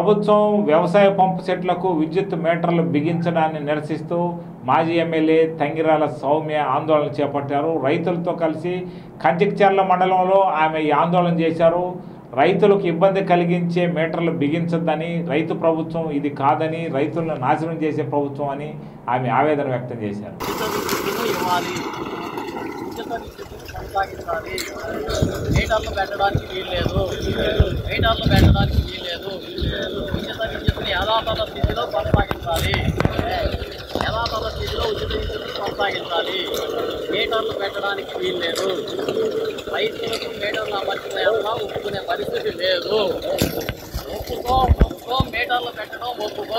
ప్రభుత్వం వ్యవసాయ పంపు సెట్లకు విద్యుత్ మీటర్లు బిగించడాన్ని నిరసిస్తూ మాజీ ఎమ్మెల్యే తంగిరాల సౌమ్య ఆందోళన చేపట్టారు రైతులతో కలిసి కంచిక్చర్ల మండలంలో ఆమె ఈ ఆందోళన చేశారు రైతులకు ఇబ్బంది కలిగించే మీటర్లు బిగించొద్దని రైతు ప్రభుత్వం ఇది కాదని రైతులను నాశనం చేసే ప్రభుత్వం అని ఆమె ఆవేదన వ్యక్తం చేశారు ఉచిత విద్యుత్తును ఇవ్వాలి ఉచిత విద్యుత్తును కొనసాగించాలి మీటర్లు పెట్టడానికి వీల్లేదు మీటర్లు పెట్టడానికి వీల్లేదు ఉచిత విద్యుత్తుని యథాతథ స్థితిలో కొనసాగించాలి యథాతథ స్థితిలో ఉచిత విద్యుత్తును కొనసాగించాలి మీటర్లు పెట్టడానికి వీల్లేదు రైతులకు మీటర్లు అమర్చిపోయేలా ఒప్పుకునే పరిస్థితి లేదు ఒప్పుకో ఒప్పుకో మీటర్లు పెట్టడం ఒప్పుకో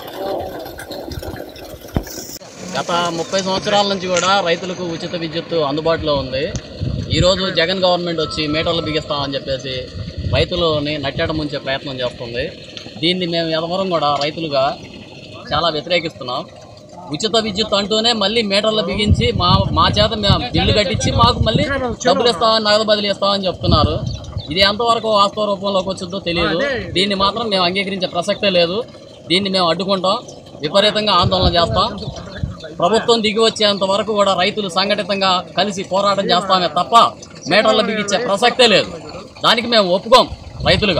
గత ముప్పై సంవత్సరాల నుంచి కూడా రైతులకు ఉచిత విద్యుత్తు అందుబాటులో ఉంది ఈరోజు జగన్ గవర్నమెంట్ వచ్చి మీటర్లు బిగిస్తామని చెప్పేసి రైతులని నట్టేట ముంచే ప్రయత్నం చేస్తుంది దీన్ని మేము ఎదవరం కూడా రైతులుగా చాలా వ్యతిరేకిస్తున్నాం ఉచిత విద్యుత్ అంటూనే మళ్ళీ మీటర్లు బిగించి మా మా చేత మేము బిల్లు కట్టించి మాకు మళ్ళీ డబ్బులు ఇస్తామని నగదు బదిలీ ఇస్తామని చెప్తున్నారు ఇది ఎంతవరకు వాస్తవ రూపంలోకి వచ్చిందో తెలియదు దీన్ని మాత్రం మేము అంగీకరించే ప్రసక్తే లేదు దీన్ని మేము అడ్డుకుంటాం విపరీతంగా ఆందోళన చేస్తాం ప్రభుత్వం దిగి వచ్చేంత వరకు కూడా రైతులు సంఘటితంగా కలిసి పోరాటం చేస్తామే తప్ప మీటర్లు బిగించే ప్రసక్తే లేదు దానికి మేము ఒప్పుకోం రైతులుగా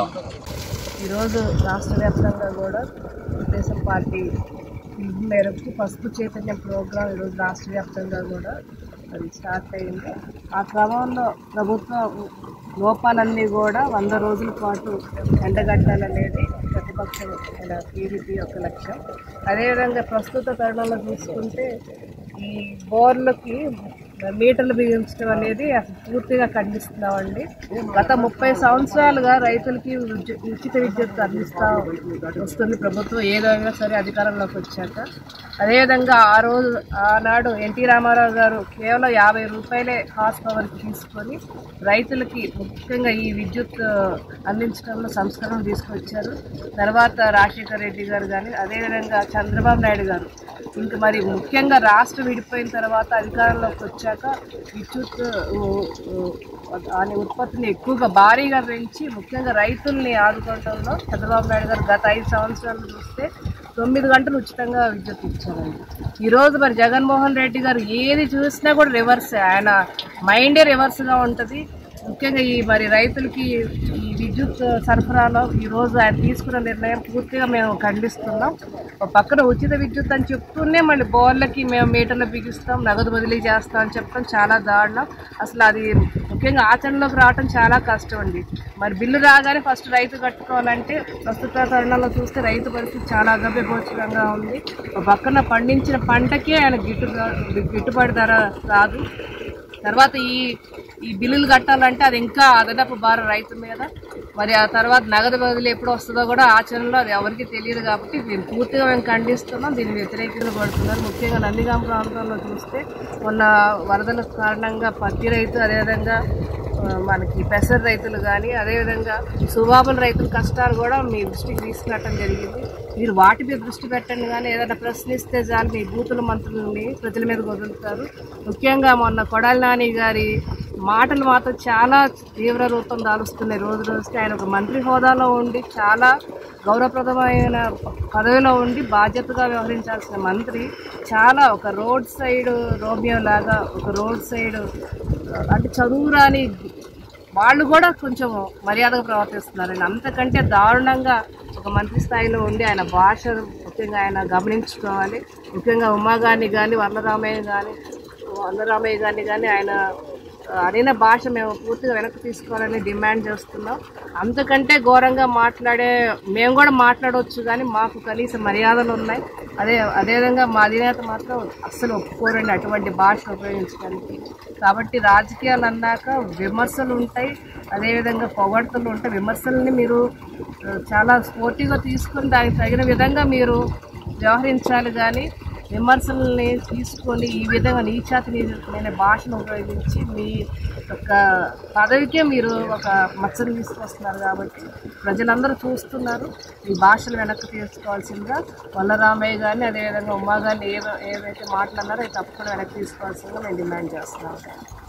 ఈరోజు రాష్ట్ర వ్యాప్తంగా కూడా తెలుగుదేశం పార్టీ పిలుపు మేరకు పసుపు చైతన్యం ప్రోగ్రాం ఈరోజు రాష్ట్ర వ్యాప్తంగా కూడా అది స్టార్ట్ అయింది ఆ క్రమంలో ప్రభుత్వ లోపాలన్నీ కూడా వంద రోజుల పాటు ఎండగట్టాలనేది ప్రతిపక్షం టీడీపీ యొక్క లక్ష్యం అదేవిధంగా ప్రస్తుత తరుణంలో చూసుకుంటే ఈ బోర్లకి మీటర్లు బిగించడం అనేది అసలు పూర్తిగా ఖండిస్తున్నామండి గత ముప్పై సంవత్సరాలుగా రైతులకి ఉచి- ఉచిత విద్యుత్ అందిస్తూ వస్తుంది ప్రభుత్వం ఏదైనా సరే అధికారంలోకి వచ్చాక అదేవిధంగా ఆ రోజు ఆనాడు ఎన్టీ రామారావు గారు కేవలం యాభై రూపాయలే హార్స్ పవర్కి తీసుకొని రైతులకి ముఖ్యంగా ఈ విద్యుత్ అందించడంలో సంస్కరణలు తీసుకొచ్చారు తర్వాత రాజశేఖర రెడ్డి గారు కానీ అదేవిధంగా చంద్రబాబు నాయుడు గారు ఇంకా మరి ముఖ్యంగా రాష్ట్రం విడిపోయిన తర్వాత అధికారంలోకి వచ్చాక విద్యుత్ ఊ, ఊ, దాని ఉత్పత్తిని ఎక్కువగా భారీగా పెంచి ముఖ్యంగా రైతుల్ని ఆదుకోవడంలో చంద్రబాబు నాయుడు గారు గత ఐదు సంవత్సరాలు చూస్తే తొమ్మిది గంటలు ఉచితంగా విద్యుత్ ఇచ్చారండి ఈరోజు మరి జగన్మోహన్ రెడ్డి గారు ఏది చూసినా కూడా రివర్స్ ఆయన మైండే రివర్స్గా ఉంటుంది ముఖ్యంగా ఈ మరి రైతులకి ఈ విద్యుత్ సరఫరాలో ఈ రోజు ఆయన తీసుకున్న నిర్ణయం పూర్తిగా మేము ఖండిస్తున్నాం ఒక పక్కన ఉచిత విద్యుత్ అని చెప్తూనే మళ్ళీ బోర్లకి మేము మీటర్లు బిగిస్తాం నగదు బదిలీ చేస్తాం అని చెప్పడం చాలా దారుణం అసలు అది ముఖ్యంగా ఆచరణలోకి రావడం చాలా కష్టం అండి మరి బిల్లు రాగానే ఫస్ట్ రైతు కట్టుకోవాలంటే ప్రస్తుత తరుణంలో చూస్తే రైతు పరిస్థితి చాలా అగభ్యగోచరంగా ఉంది ఒక పక్కన పండించిన పంటకే ఆయన గిట్టు గిట్టుబాటు ధర రాదు తర్వాత ఈ ఈ బిల్లులు కట్టాలంటే అది ఇంకా అదనపు భారం రైతు మీద మరి ఆ తర్వాత నగదు బదిలీ ఎప్పుడు వస్తుందో కూడా ఆచరణలో అది ఎవరికి తెలియదు కాబట్టి దీన్ని పూర్తిగా మేము ఖండిస్తున్నాం దీన్ని వ్యతిరేకంగా పడుతున్నారు ముఖ్యంగా నందిగాం ప్రాంతంలో చూస్తే మొన్న వరదల కారణంగా పత్తి రైతు అదేవిధంగా ఆ, మనకి పెసర రైతులు కానీ అదేవిధంగా సుబాబుల రైతుల కష్టాలు కూడా మీ దృష్టికి తీసుకురావటం జరిగింది మీరు వాటి మీద దృష్టి పెట్టండి కానీ ఏదైనా ప్రశ్నిస్తే చాలు మీ బూతుల మంత్రులని ప్రజల మీద వదులుతారు ముఖ్యంగా మొన్న కొడాలి నాని గారి మాటలు మాత్రం చాలా తీవ్ర రూపం దాలుస్తున్నాయి రోజు రోజుకి ఆయన ఒక మంత్రి హోదాలో ఉండి చాలా గౌరవప్రదమైన పదవిలో ఉండి బాధ్యతగా వ్యవహరించాల్సిన మంత్రి చాలా ఒక రోడ్ సైడ్ రోమియో లాగా ఒక రోడ్ సైడ్ అంటే చదువు రాని వాళ్ళు కూడా కొంచెం మర్యాదగా ప్రవర్తిస్తున్నారండి అంతకంటే దారుణంగా ఒక మంత్రి స్థాయిలో ఉండి ఆయన భాష ముఖ్యంగా ఆయన గమనించుకోవాలి ముఖ్యంగా ఉమాగాని కానీ వరలరామయ్య కానీ వరలరామయ్య గారిని కానీ ఆయన ఆ, అడిగిన భాష మేము పూర్తిగా వెనక్కి తీసుకోవాలని డిమాండ్ చేస్తున్నాం అంతకంటే ఘోరంగా మాట్లాడే మేము కూడా మాట్లాడవచ్చు కానీ మాకు కనీస మర్యాదలు ఉన్నాయి అదే అదేవిధంగా మా అధినేత మాత్రం అస్సలు ఒప్పుకోరండి అటువంటి భాష ఉపయోగించడానికి కాబట్టి రాజకీయాలు అన్నాక విమర్శలు ఉంటాయి అదేవిధంగా పొగడ్తలు ఉంటాయి విమర్శల్ని మీరు ఆ, చాలా స్పోర్టివ్గా తీసుకుని దానికి తగిన విధంగా మీరు వ్యవహరించాలి కానీ విమర్శల్ని తీసుకొని ఈ విధంగా నీచాతి నీచమైన భాషను ఉపయోగించి మీ యొక్క పదవికే మీరు ఒక మచ్చను తీసుకొస్తున్నారు కాబట్టి ప్రజలందరూ చూస్తున్నారు ఈ భాషలు వెనక్కి తీసుకోవాల్సిందిగా వల్లరామయ్య కానీ అదేవిధంగా ఉమా కానీ ఏ ఏవైతే మాట్లాడినారో అవి తప్పకుండా వెనక్కి తీసుకోవాల్సిందిగా మేము డిమాండ్ చేస్తున్నాం